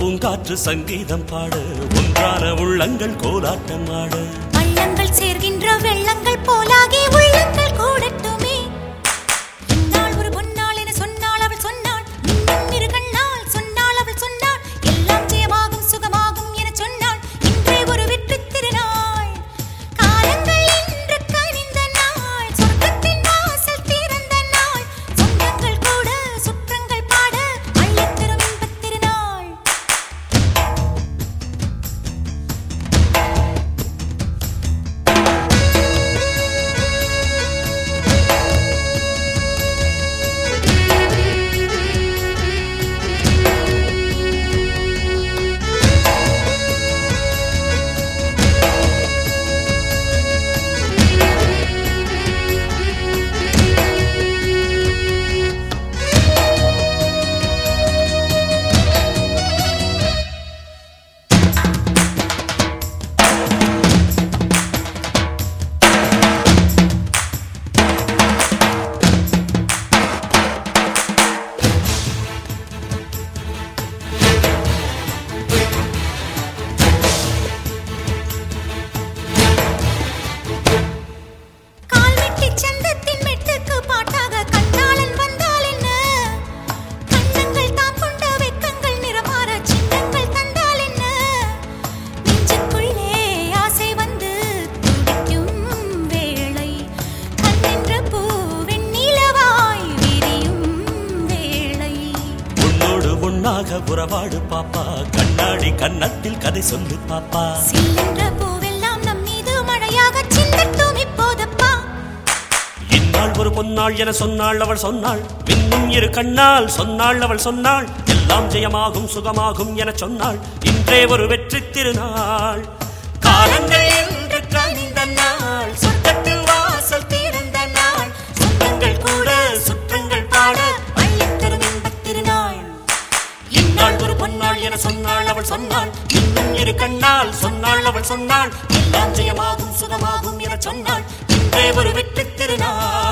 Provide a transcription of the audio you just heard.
பூங்காற்று சங்கீதம் பாட ஒன்றான உள்ளங்கள் கோலாட்டம் ஆட வள்ளங்கள் சேர்கின்ற வெள்ளங்கள் போலாகி உள்ளங்கள் கூடட்டுமே இந்நாள் ஒரு பொன்னாள் என சொன்னாள் அவள் சொன்னாள் இன்னும் இரு கண்ணால் சொன்னாள் அவள் சொன்னாள் எல்லாம் ஜெயமாகும் சுகமாகும் என சொன்னாள் இன்றே ஒரு வெற்றி திருநாள் காலங்கள் இன்று கனிந்த நாள் சொர்க்கத்தின் வாசல் திறந்த நாள் சொந்தங்கள் கூட சுற்றங்கள் பாட அள்ளித் தரும் இன்பத் திருநாள் கால் வெட்டி சந்தத்தின் மெட்டுக்கு பாட்டாக கண்ணாளன் வந்தால் என்ன கண்ணங்கள் தாம் கொண்ட வெக்கங்கள் நிறமாற சின்னங்கள் தந்தால் என்ன நெஞ்சுக்குள்ளே ஆசை வந்து துடிக்கும் வேளை கண்ணென்ற பூ வெண்ணிலவாய் விரியும் வேளை உன்னோடு உன்னாக உறவாடு பாப்பா கண்ணாடி கன்னத்தில் கதை சொல்லு பாப்பா சில்லென்ற பூவெல்லாம் நம் மீது மழையாக சிந்தட்டும் இப்போதப்பா இந்நாள் ஒரு பொன்னாள் என சொன்னாள் அவள் சொன்னாள் இன்னும் இரு கண்ணால் சொன்னாள் அவள் சொன்னாள் எல்லாம் ஜெயமாகும் சுகமாகும் என சொன்னாள் இன்றே ஒரு வெற்றி திருநாள் காலங்கள் என்று கனிந்த நாள் சொர்க்கத்தில் வாசல் திறந்த நாள் சொந்தங்கள் கூட சுற்றங்கள் பாட அள்ளித் தரும் இன்பத் திருநாள் இந்நாள் ஒரு பொன்னாள் என சொன்னாள் அவள் சொன்னாள் இன்னும் இரு கண்ணால் சொன்னாள் அவள் சொன்னாள் எல்லாம் ஜெயமாகும் சுகமாகும் என சொன்னாள் இன்றே ஒரு வெற்றி திருநாள்